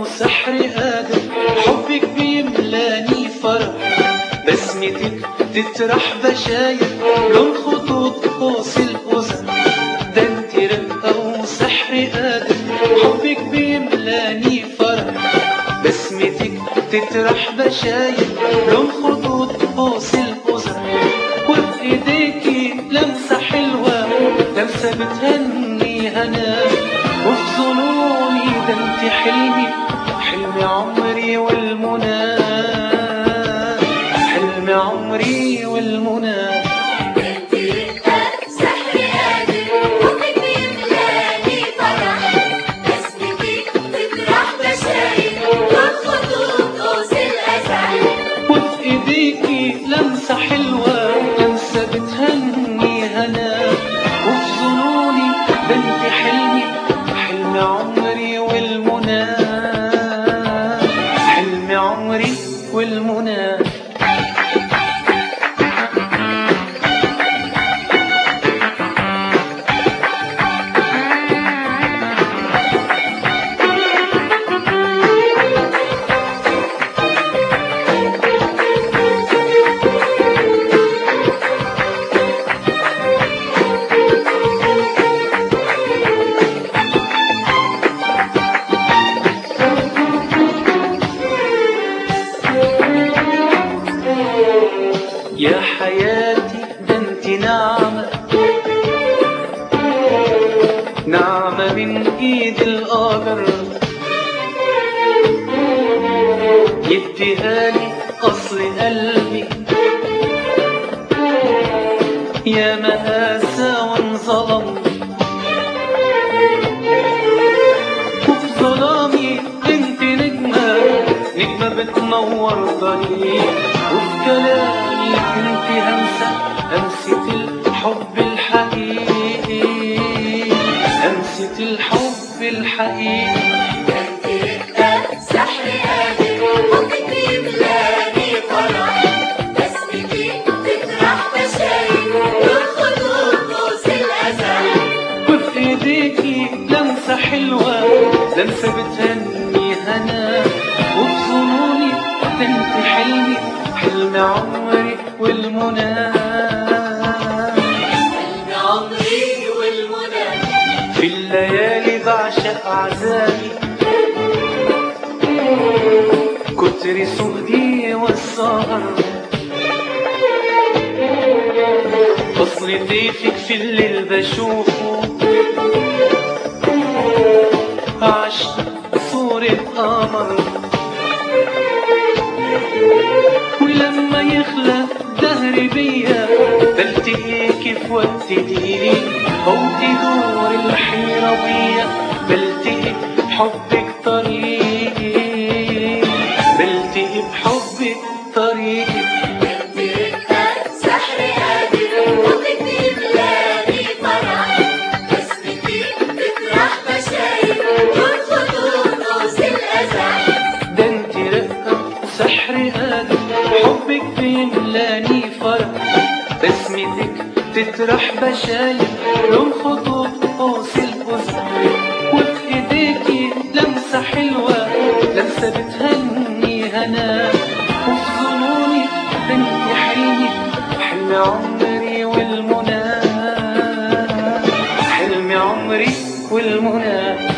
وسحر قادر حبك بيملاني فرح بسمتك تطرح بشاير لون خطوط قوس الأذن ده انت رقة وسحر قادر حبك بيملاني فرح بسمتك تطرح بشاير لون خطوط قوس الأذن وفي ايديكي لمسة حلوة لمسة بتهني هنا وفي ظنوني ده انت حلمي حلم عمري والمنى حلم عمري والمنى انت رقة سحر قادر حبك بيملاني فرح بسمتك تطرح بشاير والخطوط قوس الأزعل وفي ايديكي لمسة حلوة لمسة بتهني هنا وفي ظنوني ده انت حلمي حلم عمري والمنى حلم عمري والمنى يا حياتي ده انت نعمة نعمة من ايد القادر يديها لي اصل قلبي يا مآسى وانظلم وفي ظلامي انت نجمة نجمة بتنور طريق وفي كلامي انت همسة همسة الحب الحقيقي همسة الحب الحقيقي انت رقة سحر قادر حبك بيملاني فرح بسمتك تطرح بشاير والخطوط قوس الأزعل وفي ايديكي لمسة حلوة لمسة بتهني هنا وفي ظنوني ده انت حلمي حلم عمري والمنى حلم عمري والمنى في الليالي بعشق عذابي كتر سهدي والسهر فصل ضيفك في الليل بشوفه عشت صورة قمر ولما يخلى دهري بيا بلتقيك في وقت ديني أو تدور الحيرة بيا بلتقي بحبك طريقي بلتقي بحبك طريقي انت رقة سحر قادر حبك بيملاني فرح بسمتك تطرح بشاير والخطوط قوس الأزعل ده انت رقة سحر قادر حبك بيملاني فرح بسمتك تطرح بشاير لون خطوط قوس الأذن وفي ايديكي لمسة حلوة لمسة بتهني هنا وفي ظنوني ده انت حلمي حلم عمري والمنى حلم عمري والمنى